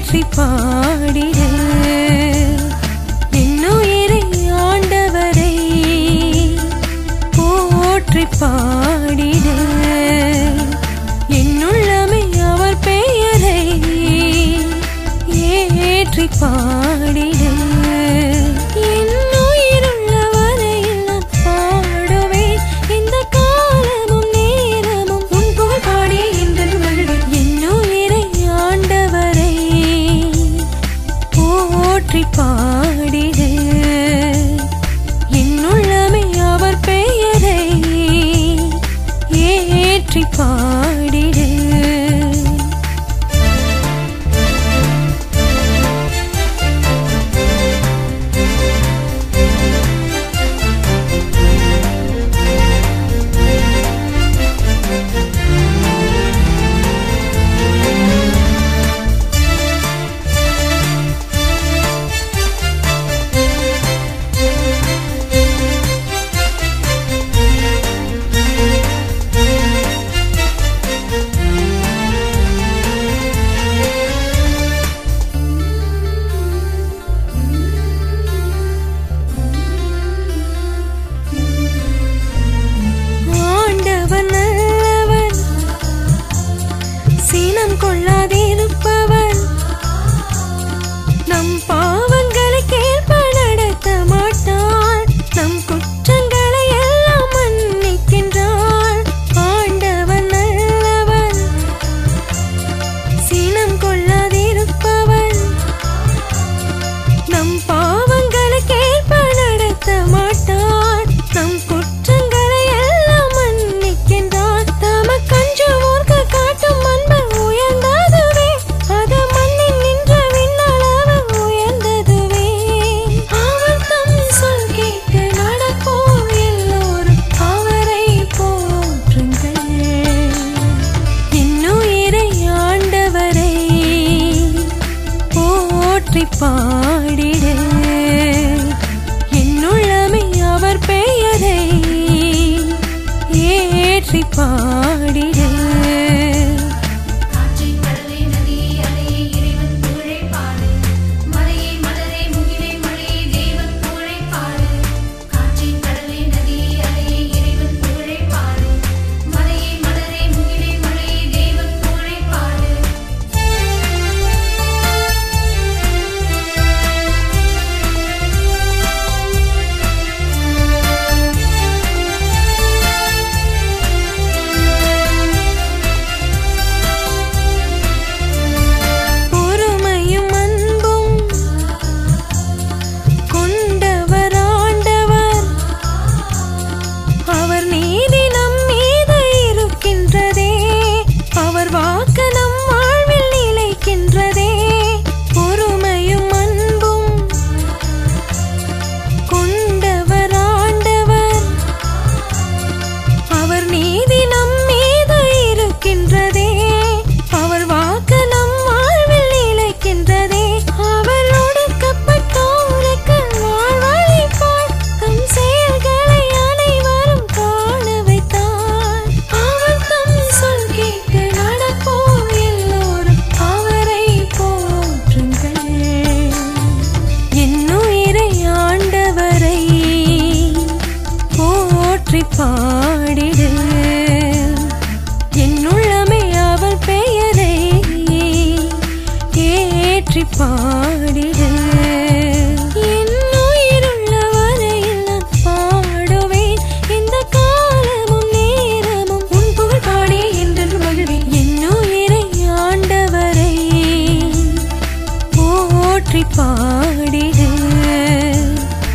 ஏற்றி பாடிட என்னுயிரை ஆண்டவரை போற்றி பாடிட என்னுள்ளமை அவர் பெயரை ஏற்றி பாடிட என்னுயிருள்ள வரையில் நான் பாடுவேன் இந்த காலமும் நேரமும் உன் புகழ் பாடி என்றும் வாழ்வேன் என்னுயிரை ஆண்டவரை போற்றி பாடிட என்னுள்ளமை அவர் பெயரை ஏற்றி பாடிட ஆண்டவன் நல்லவன் சீனம் கொள்ளாதிருப்பவன் நம் பாவங்களை கேட்ப நடத்த மாட்டான் நம் குற்றங்களை எல்லாம் மன்னிக்கின்றான் ஆண்டவன் நல்லவன் சீனம் கொள்ளாதிருப்பவன் நம் பாவங்களை கேட்ப நடத்த மாட்டான் நம் குற்றங்களை எல்லாம் மன்னிக்கின்றான் தமக்கஞ்சுவோர்க்கு காட்டும் அன்பு உயர்ந்ததுவே அது மண்ணில் நின்ற விண்ணளவு உயர்ந்ததுவே அவர் தம் சொல் கேட்டு நடப்போர் எல்லோரும் அவரை போற்றுங்கள் இன்னுயிரை ஆண்டவரை போற்றி பாடிட என்னுள்ளமை அவர் பெயரை ஏற்றி பாடிட காற்றை கடலை நதி அலையை இறைவன் புகழை பாடு மலையை மலரை முகிலை மழையை தேவன் புகழை பாடு காற்றை கடலை நதி அலையை இறைவன் புகழை பாடு மலையை மலரை முகிலை மழையை தேவன் புகழை பாடு பொறுமையும் அன்பும் கொண்டவர் ஆண்டவர் அவர் நீதி நம் மீது இருக்கின்றதே அவர் வாக்கு நம் வாழ்வில் நிலைக்கின்றதே பொறுமையும் அன்பும் கொண்டவர் ஆண்டவர் அவர் நீதி நம் மீது இருக்கின்றதே அவர் வாக்கு நம் வாழ்வில் நிலைக்கின்றதே அவர் ஒடுக்கப்பட்டோருக்கு வாழ்வழிப்பார் தம் செயல்களை அனைவரும் காண வைத்தார் அவர் தம் சொல் கேட்டு நடப்போர் எல்லோரும் அவரை போற்றுங்கள் என்னுயிரை ஆண்டவரை போற்றி பாடிட என்னுள்ளமை அவர் பெயரை ஏற்றி பாடிட என்னுயிருள்ள வரையில் நான் பாடுவேன் இந்த காலமும் நேரமும் உன் புகழ் பாடி என்றென்று மகிழ்வேன் என்னுயிரை ஆண்டவரை போற்றி பாடிட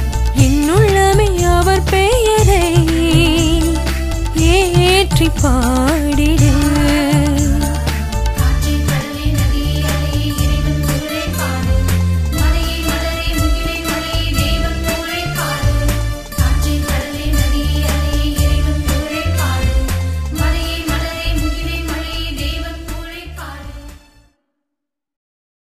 என்னுள்ளமை அவர் பெயரை ஏற்றி பாடிட